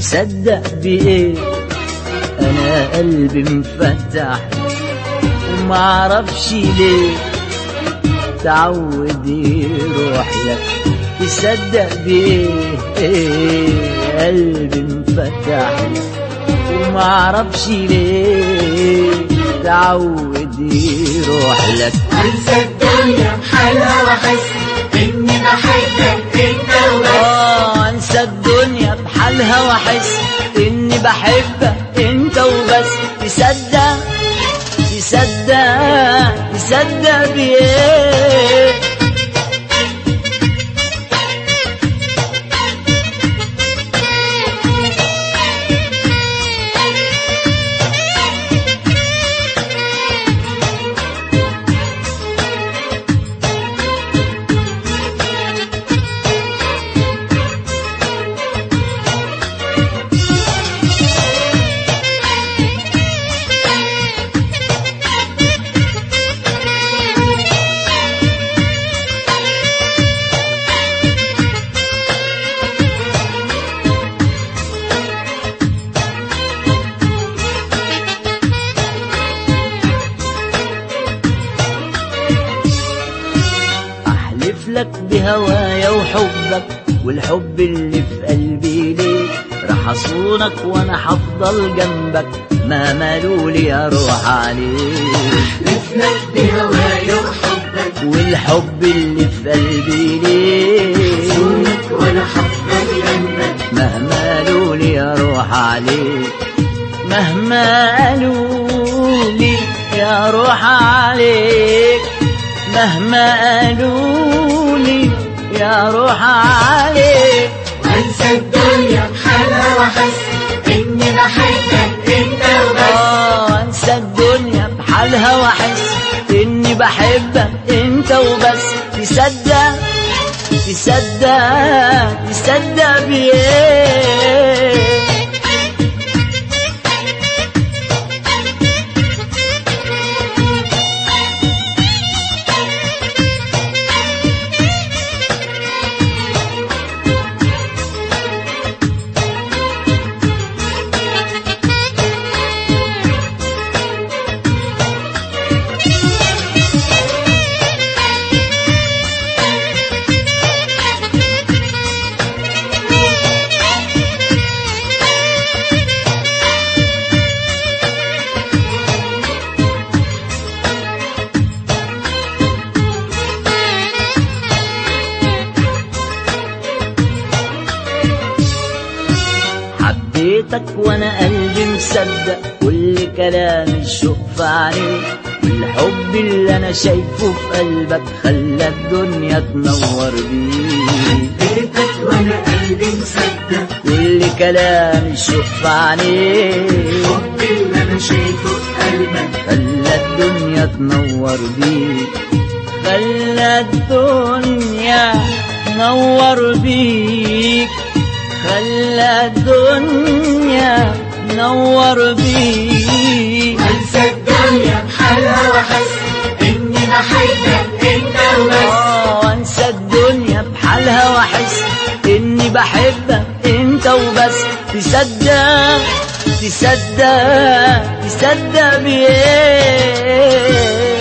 تصدق بإيه أنا قلبي مفتح ومعرفش ليه تعود يروح لك تصدق بإيه إيه قلبي مفتح ومعرفش ليه تعود يروح لك انسى الدنيا بحالها واحس اني بحبك انت وبس آه انسى الدنيا بحالها واحس اني بحبك انت وبس تصدق تصدق تصدق بيه احلف لك بهوايا وحبك والحب اللي في قلبي ليك راح اصونك وانا هفضل جنبك ما مالولي اروح عليك مثلك بهوايا وحبك والحب اللي في قلبي ليك صونك وانا حفظك جنبك مهما قالوا لي اروح عليك مهما قالوا لي يا روح عليك مهما قالوا لي يا روح عليك وانسى الدنيا بحالها واحس اني بحبك انت وبس اه انسى الدنيا بحالها واحس اني بحبك انت وبس تصدق تصدق تصدق بيه حبيتك وانا قلبي مصدق كل كلام الشوق في عينيك والحب اللي انا شايفه في قلبك خلى الدنيا تنور بيك بيتك وانا قلبي مصدق كل كلام الشوق في عينيك حبي اللي انا شايفه في قلبك خلى الدنيا تنور بيك خلى الدنيا تنور بيك خلى الدنيا تنور بيك انسى الدنيا بحالها واحس اني بحبك انت وبس اه انسى الدنيا بحالها واحس اني بحبك انت وبس تصدق تصدق تصدق بيه